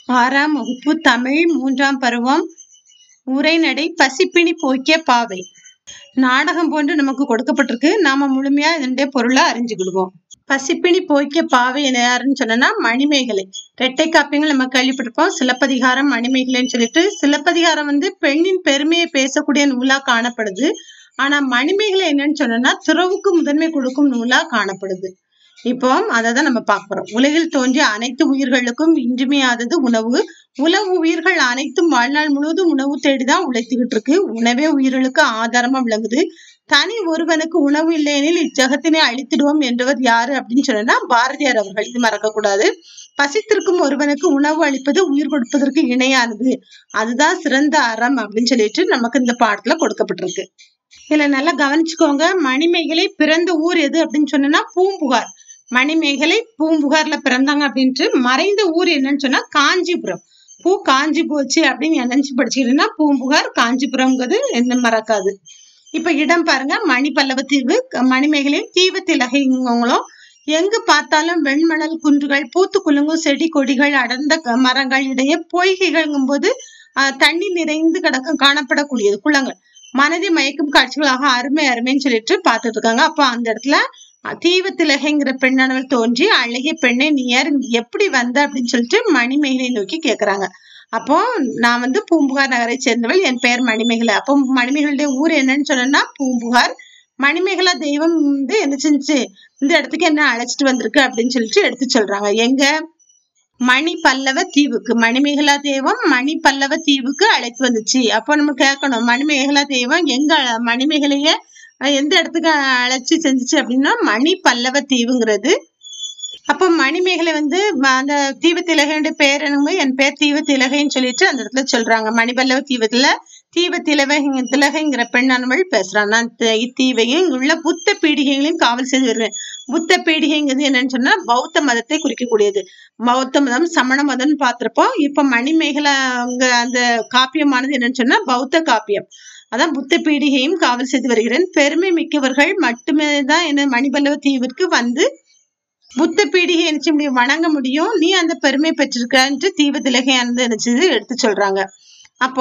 ஆறாம் வகுப்பு தமிழ் மூன்றாம் பருவம் உரைநடை பசிப்பிணி போக்கிய பாவை நாடகம் போன்று நமக்கு கொடுக்கப்பட்டிருக்கு நாம முழுமையா இதனுடைய பொருளை அறிஞ்சுக்கிடுவோம் பசிப்பிணி போக்கிய பாவை என்ன யாருன்னு சொன்னா மணிமேகலை இரட்டை காப்பியங்கள் நம்ம கேள்விப்பட்டிருப்போம் சிலப்பதிகாரம் மணிமேகலைன்னு சொல்லிட்டு சிலப்பதிகாரம் வந்து பெண்ணின் பெருமையை பேசக்கூடிய நூலா காணப்படுது ஆனா மணிமேகலை என்னன்னு சொன்னா துறவுக்கு முதன்மை கொடுக்கும் நூலா காணப்படுது இப்போ அதை தான் நம்ம பார்க்க போறோம் உலகில் தோன்றிய அனைத்து உயிர்களுக்கும் இன்றியமையாதது உணவு உலக உயிர்கள் அனைத்தும் வாழ்நாள் முழுவதும் உணவு தேடிதான் உழைத்துக்கிட்டு இருக்கு உணவே உயிர்களுக்கு ஆதாரமா விளங்குது தனி ஒருவனுக்கு உணவு இல்லையெனில் இச்சகத்தினை அழித்திடுவோம் என்றவர் யாரு அப்படின்னு சொன்னா பாரதியார் அவர்கள் இது மறக்க கூடாது பசித்திருக்கும் ஒருவனுக்கு உணவு அளிப்பது உயிர் கொடுப்பதற்கு இணையானது அதுதான் சிறந்த அறம் அப்படின்னு சொல்லிட்டு நமக்கு இந்த பாடத்துல கொடுக்கப்பட்டிருக்கு இதுல நல்லா கவனிச்சுக்கோங்க மணிமேகலை பிறந்த ஊர் எது அப்படின்னு சொன்னா பூம்புகார் மணிமேகலை பூம்புகார்ல பிறந்தாங்க அப்படின்ட்டு மறைந்த ஊர் என்னன்னு சொன்னா காஞ்சிபுரம் பூ காஞ்சி போச்சு அப்படின்னு நினைச்சு படிச்சுக்கிட்டீங்கன்னா பூம்புகார் காஞ்சிபுரம்ங்கிறது என்ன மறக்காது இப்ப இடம் பாருங்க மணி பல்லவ தீவு மணிமேகலை தீவத்திலகைங்களும் எங்கு பார்த்தாலும் வெண்மணல் குன்றுகள் பூத்து குலுங்கும் செடி கொடிகள் அடர்ந்த க- மரங்கள் இடையே பொய்கைகள்ங்கும் போது தண்ணி நிறைந்து கிடக்கும் காணப்படக்கூடியது குளங்கள் மனதை மயக்கும் காட்சிகளாக அருமை அருமைன்னு சொல்லிட்டு பார்த்துட்டு இருக்காங்க அப்போ அந்த இடத்துல தீவத்திலகைங்கிற பெண்ணானவள் தோன்றி அழகிய பெண்ணை நீ யார் இங்க எப்படி வந்த அப்படின்னு சொல்லிட்டு மணிமேகலை நோக்கி கேக்குறாங்க அப்போ நான் வந்து பூம்புகார் நகரை சேர்ந்தவள் என் பெயர் மணிமேகலை அப்போ மணிமேகலுடைய ஊர் என்னன்னு சொன்னா பூம்புகார் மணிமேகலா தெய்வம் வந்து என்ன செஞ்சு இந்த இடத்துக்கு என்ன அழைச்சிட்டு வந்திருக்கு அப்படின்னு சொல்லிட்டு எடுத்து சொல்றாங்க எங்க மணி பல்லவ தீவுக்கு மணிமேகலா தெய்வம் மணி பல்லவ தீவுக்கு அழைத்து வந்துச்சு அப்போ நம்ம கேட்கணும் மணிமேகலா தெய்வம் எங்க அழ- மணிமேகலைய அஹ், எந்த இடத்துக்கு அழைச்சி செஞ்சுச்சு அப்படின்னா மணி பல்லவ தீவுங்கிறது அப்போ மணிமேகலை வந்து ம- அந்த தீவத்திலகையுடைய பேர் என்னங்க என் பேர் தீவத்திலகைன்னு சொல்லிட்டு அந்த இடத்துல சொல்றாங்க மணிபல்லவ தீவத்துல தீவத்திலவை திலகைங்கிற பெண்ணானவள் பேசுறான் நான் த- இத்தீவையும் இங்குள்ள புத்த பீடிகைகளையும் காவல் செய்து வருவேன் புத்த பீடிகைங்கிறது என்னன்னு சொன்னா பௌத்த மதத்தை குறிக்கக்கூடியது பௌத்த மதம் சமண மதம்னு பார்த்திருப்போம் இப்ப மணிமேகலைங்கிற அந்த காப்பியமானது என்னன்னு சொன்னா பௌத்த காப்பியம் அதான் புத்த பீடிகையும் காவல் செய்து வருகிறேன் பெருமை மிக்கவர்கள் மட்டுமே தான் என்ன மணிபல்லவ தீவிற்கு வந்து புத்த பீடிகை நினைச்சு முடியும் வணங்க முடியும் நீ அந்த பெருமை பெற்றிருக்கன்ட்டு தீபத்திலகையானது நினைச்சது எடுத்து சொல்றாங்க அப்போ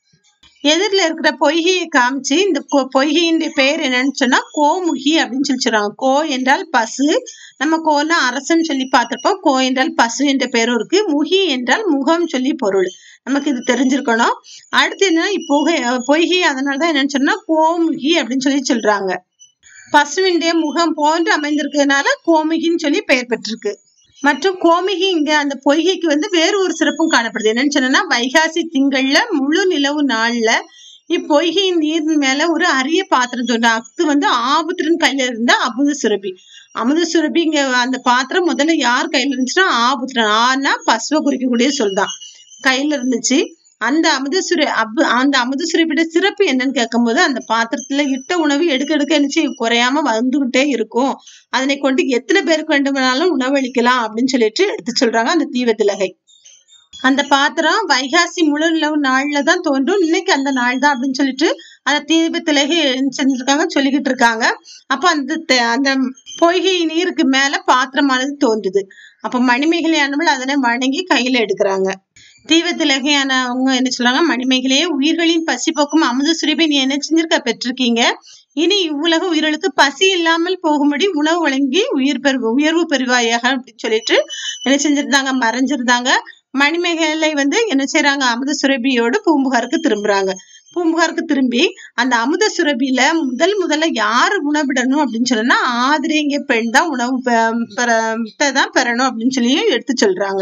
எதிரில் இருக்கிற பொய்கையை காமிச்சு இந்த கொ- பொய்கையின் பெயர் என்னன்னு சொன்னா கோமுகி அப்படின்னு சொல்லி சொல்றாங்க கோ என்றால் பசு நம்ம கோன்னா அரசன் சொல்லி பார்த்திருப்போம் கோ என்றால் பசு என்ற பெயரும் இருக்கு முகி என்றால் முகம் சொல்லி பொருள் நமக்கு இது தெரிஞ்சிருக்கணும் அடுத்து என்ன இப்பொகை பொய்கை அதனாலதான் என்னன்னு சொன்னா கோமுகி அப்படின்னு சொல்லி சொல்றாங்க பசுவினுடைய முகம் போன்று அமைந்திருக்கிறதுனால கோமுகின்னு சொல்லி பெயர் பெற்றிருக்கு மற்றும் கோமிகி இங்க அந்த பொய்கைக்கு வந்து வேறு ஒரு சிறப்பும் காணப்படுது என்னன்னு சொன்னா வைகாசி திங்கள்ல முழு நிலவு நாள்ல இப்பொய்கையின் நீர் மேல ஒரு அரிய பாத்திரம் தோன்றும் அது வந்து ஆபுத்திரன் கையில இருந்த அமுத சுரபி அமுத சுரபி இங்க அந்த பாத்திரம் முதல்ல யார் கையில இருந்துச்சுன்னா ஆபுத்திரன் ஆனா பசுவை குறிக்கக்கூடிய சொல்தான் கையில இருந்துச்சு அந்த அமுதசுர அப்பு அந்த அமுதசுரபியோட சிறப்பு என்னன்னு கேட்கும்போது அந்த பாத்திரத்துல இட்ட உணவு எடுக்க எடுக்க என்னச்சு குறையாம வந்துகிட்டே இருக்கும் அதனை கொண்டு எத்தனை பேருக்கு வேண்டுமானாலும் உணவளிக்கலாம் அப்படின்னு சொல்லிட்டு எடுத்து சொல்றாங்க அந்த தீவத்திலகை அந்த பாத்திரம் வைகாசி முழு நிலவு நாள்ல தான் தோன்றும் இன்னைக்கு அந்த நாள் தான் அப்படின்னு சொல்லிட்டு அந்த தீபத்திலகை செஞ்சிருக்காங்க சொல்லிக்கிட்டு இருக்காங்க அப்ப அந்த தெ- அந்த பொய்கை நீருக்கு மேல பாத்திரமானது தோன்றுது அப்ப மணிமேகலையானவள் அதனை வணங்கி கையில எடுக்கிறாங்க தீவத்திலகையானவங்க என்ன சொல்றாங்க மணிமேகலையே உயிர்களின் பசி போக்கும் அமுத சுரபி நீ என்ன செஞ்சிருக்க பெற்றிருக்கீங்க இனி இவ்வுலக உயிர்களுக்கு பசி இல்லாமல் போகும்படி உணவு வழங்கி உயிர் பெறு உயர்வு பெறுவாயாக அப்படின்னு சொல்லிட்டு என்ன செஞ்சிருந்தாங்க மறைஞ்சிருந்தாங்க மணிமேகலை வந்து என்ன செய்றாங்க அமுத சுரபியோடு பூம்புகாருக்கு திரும்புறாங்க பூம்புகாருக்கு திரும்பி அந்த அமுத சுரபியில முதல் முதல்ல யாரு உணவிடணும் அப்படின்னு சொன்னா ஆதிரிங்க பெண் தான் உணவு பெ- பெற- தான் பெறணும் அப்படின்னு சொல்லி எடுத்து சொல்றாங்க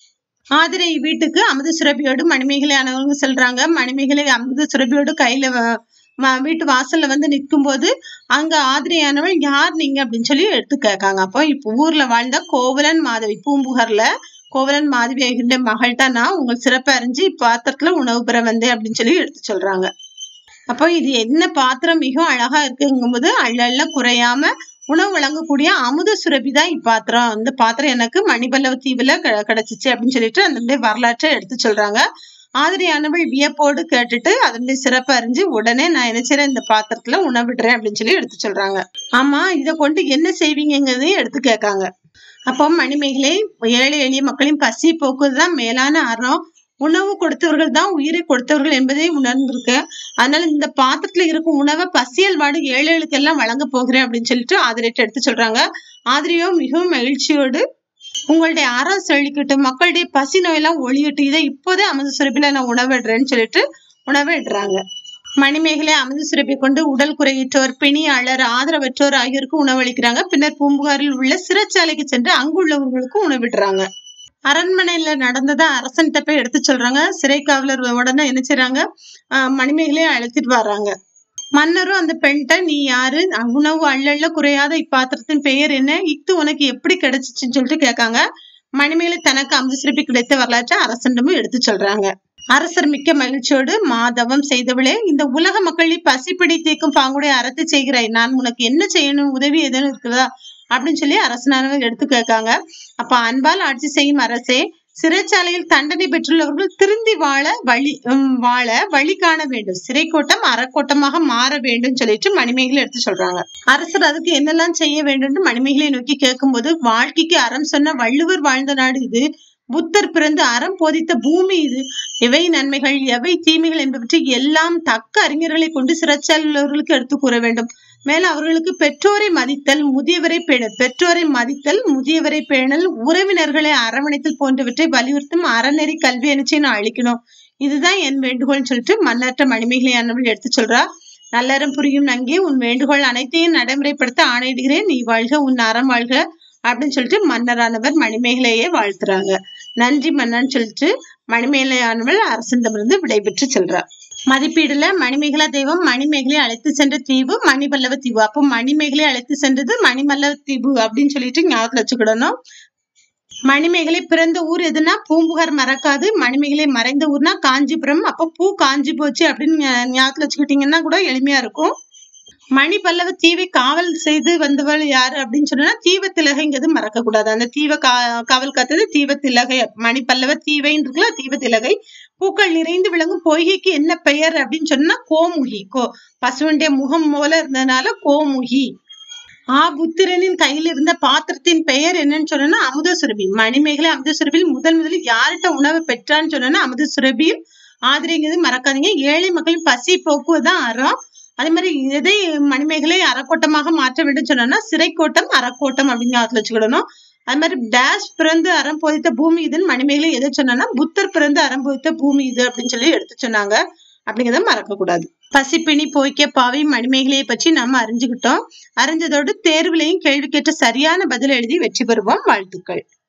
ஆதிரை வீட்டுக்கு அமுத சுரபியோடு மணிமேகலை ஆனவங்க செல்றாங்க மணிமேகலை அமுத சுரபியோடு கையில வ- ம- வீட்டு வாசல்ல வந்து நிற்கும் போது அங்க ஆதிரையானவள் யார் நீங்க அப்படின்னு சொல்லி எடுத்து கேட்காங்க அப்போ இப்ப ஊர்ல வாழ்ந்த கோவலன் மாதவி பூம்புகார்ல கோவலன் மாதவி ஆகின்ற மகள் தான் நான் உங்கள் சிறப்பு அறிஞ்சு இப்பாத்திரத்துல உணவு பெற வந்தேன் அப்படின்னு சொல்லி எடுத்து சொல்றாங்க அப்போ இது என்ன பாத்திரம் மிகவும் அழகா இருக்குங்கும்போது அள்ளல்ல குறையாம உணவு வழங்கக்கூடிய அமுத சுரபி தான் இப்பாத்திரம் இந்த பாத்திரம் எனக்கு மணிபல்லவ தீவுல க- கிடைச்சிச்சு அப்படின்னு சொல்லிட்டு அதனுடைய வரலாற்றை எடுத்து சொல்றாங்க ஆதிரியானவள் வியப்போடு கேட்டுட்டு அதனுடைய சிறப்பு அறிஞ்சு உடனே நான் என்ன செய்றேன் இந்த பாத்திரத்துல உணவிடுறேன் அப்படின்னு சொல்லி எடுத்து சொல்றாங்க ஆமா இதை கொண்டு என்ன செய்வீங்கங்கிறதையும் எடுத்து கேட்காங்க அப்போ மணிமேகலை ஏழை எளிய மக்களின் பசி போக்குவதுதான் மேலான அறம் உணவு கொடுத்தவர்கள் தான் உயிரை கொடுத்தவர்கள் என்பதை உணர்ந்திருக்க அதனால இந்த பாத்திரத்துல இருக்கும் உணவை பசியல் வாடு ஏழைகளுக்கு எல்லாம் வழங்க போகிறேன் அப்படின்னு சொல்லிட்டு ஆதிரிட்டு எடுத்து சொல்றாங்க ஆதிரியோ மிகவும் மகிழ்ச்சியோடு உங்களுடைய அறம் செழிக்கட்டும் மக்களுடைய பசி நோயெல்லாம் ஒழியட்டும் இதை இப்போதே அமிர்த சுரப்பில நான் உணவிடுறேன்னு சொல்லிட்டு உணவிடுறாங்க மணிமேகலை அமிர்த சுரப்பை கொண்டு உடல் குறையற்றோர் பிணியாளர் ஆதரவற்றோர் ஆகியோருக்கு உணவளிக்கிறாங்க பின்னர் பூம்புகாரில் உள்ள சிறைச்சாலைக்கு சென்று அங்குள்ளவர்களுக்கு உணவிடுறாங்க அரண்மனையில நடந்ததை அரசன்கிட்ட போய் எடுத்து சொல்றாங்க சிறை காவலர் உடனே என்ன செய்றாங்க ஆஹ் மணிமேகலையை அழைச்சிட்டு வர்றாங்க மன்னரும் அந்த பெண்கிட்ட நீ யாரு உணவு அள்ளல்ல குறையாத இப்பாத்திரத்தின் பெயர் என்ன இத்து உனக்கு எப்படி கிடைச்சிச்சுன்னு சொல்லிட்டு கேட்காங்க மணிமேகலை தனக்கு அமுத சிறப்பி கிடைத்த வரலாற்றை அரசனிடமும் எடுத்து சொல்றாங்க அரசர் மிக்க மகிழ்ச்சியோடு மாதவம் செய்தவளே இந்த உலக மக்களில் பசிப்பிடி தீர்க்கும் பாங்குடைய அறத்தை செய்கிறாய் நான் உனக்கு என்ன செய்யணும் உதவி எதுவும் இருக்குதா அப்படின்னு சொல்லி அரசனானவர் எடுத்து கேட்காங்க அப்ப அன்பால் ஆட்சி செய்யும் அரசே சிறைச்சாலையில் தண்டனை பெற்றுள்ளவர்கள் திருந்தி வாழ வழி உம், வாழ வழி காண வேண்டும் சிறை கோட்டம் அறக்கோட்டமாக மாற வேண்டும் சொல்லிட்டு மணிமேகலை எடுத்து சொல்றாங்க அரசர் அதுக்கு என்னெல்லாம் செய்ய வேண்டும்னு மணிமேகலை நோக்கி கேட்கும்போது வாழ்க்கைக்கு அறம் சொன்ன வள்ளுவர் வாழ்ந்த நாடு இது புத்தர் பிறந்து அறம் போதித்த பூமி இது எவை நன்மைகள் எவை தீமைகள் என்பவற்றை எல்லாம் தக்க அறிஞர்களை கொண்டு சிறைச்சாலையுள்ளவர்களுக்கு எடுத்து கூற வேண்டும் மேல அவர்களுக்கு பெற்றோரை மதித்தல் முதியவரை பேணல் பெற்றோரை மதித்தல் முதியவரை பேணல் உறவினர்களை அரவணைத்தல் போன்றவற்றை வலியுறுத்தும் அறநெறி கல்வி எனச்சின்னு அழிக்கணும் இதுதான் என் வேண்டுகோள்னு சொல்லிட்டு மன்னற்ற மணிமேகலையானவள் எடுத்து சொல்றா நல்லறம் புரியும் நங்கே உன் வேண்டுகோள் அனைத்தையும் நடைமுறைப்படுத்த ஆணையிடுகிறேன் நீ வாழ்க உன் அறம் வாழ்க அப்படின்னு சொல்லிட்டு மன்னரானவர் மணிமேகலையே வாழ்த்துறாங்க நன்றி மன்னன்னு சொல்லிட்டு மணிமேகலையானவள் அரசனிடமிருந்து விடைபெற்று செல்றா மதிப்பீடுல மணிமேகலா தெய்வம் மணிமேகலை அழைத்து சென்ற தீவு மணிபல்லவ தீவு அப்போ மணிமேகலை அழைத்து சென்றது மணிமல்லவ தீவு அப்படின்னு சொல்லிட்டு ஞாபகத்துல வச்சுக்கிடணும் மணிமேகலை பிறந்த ஊர் எதுனா பூம்புகார் மறக்காது மணிமேகலை மறைந்த ஊர்னா காஞ்சிபுரம் அப்போ பூ காஞ்சி போச்சு அப்படின்னு ஞா- ஞாபகத்துல வச்சுக்கிட்டீங்கன்னா கூட எளிமையா இருக்கும் மணி பல்லவ தீவை காவல் செய்து வந்தவள் யாரு அப்படின்னு சொன்னா தீவத்திலகைங்கிறது மறக்க கூடாது அந்த தீவ கா காவல் காத்தது தீவத்திலகை மணி பல்லவ தீவைன்னு இருக்குல்ல தீவத்திலகை பூக்கள் நிறைந்து விளங்கும் பொய்கைக்கு என்ன பெயர் அப்படின்னு சொன்னா கோமுகி கோ பசுவனுடைய முகம் போல இருந்ததுனால கோமுகி ஆ புத்திரனின் கையில் இருந்த பாத்திரத்தின் பெயர் என்னன்னு சொன்னா அமுத சுரபி மணிமேகலை அமுத சுரபியில் முதன் முதலில் யார்கிட்ட உணவு பெற்றான்னு சொன்னா அமுத சுரபியில் ஆதரிங்கிறது மறக்காதீங்க ஏழை மக்களின் பசி போக்குவதுதான் அறம் அதே மாதிரி எதை மணிமேகலை அறக்கோட்டமாக மாற்ற வேண்டும் சொன்னா சிறைக்கோட்டம் அறக்கோட்டம் அப்படின்னு ஞாபகத்துல வச்சுக்கிடணும் அது மாதிரி டேஷ் பிறந்து அறம் போதித்த பூமி இதுன்னு மணிமேகலை எதை சொன்னா புத்தர் பிறந்து அறம் போதித்த பூமி இது அப்படின்னு சொல்லி எடுத்து சொன்னாங்க அப்படிங்கிறத மறக்க கூடாது பசிப்பிணி போய்க்க பாவை மணிமேகலையை பற்றி நம்ம அறிஞ்சுக்கிட்டோம் அறிஞ்சதோடு தேர்வுலையும் கேள்வி கேட்ட சரியான பதில் எழுதி வெற்றி பெறுவோம் வாழ்த்துக்கள்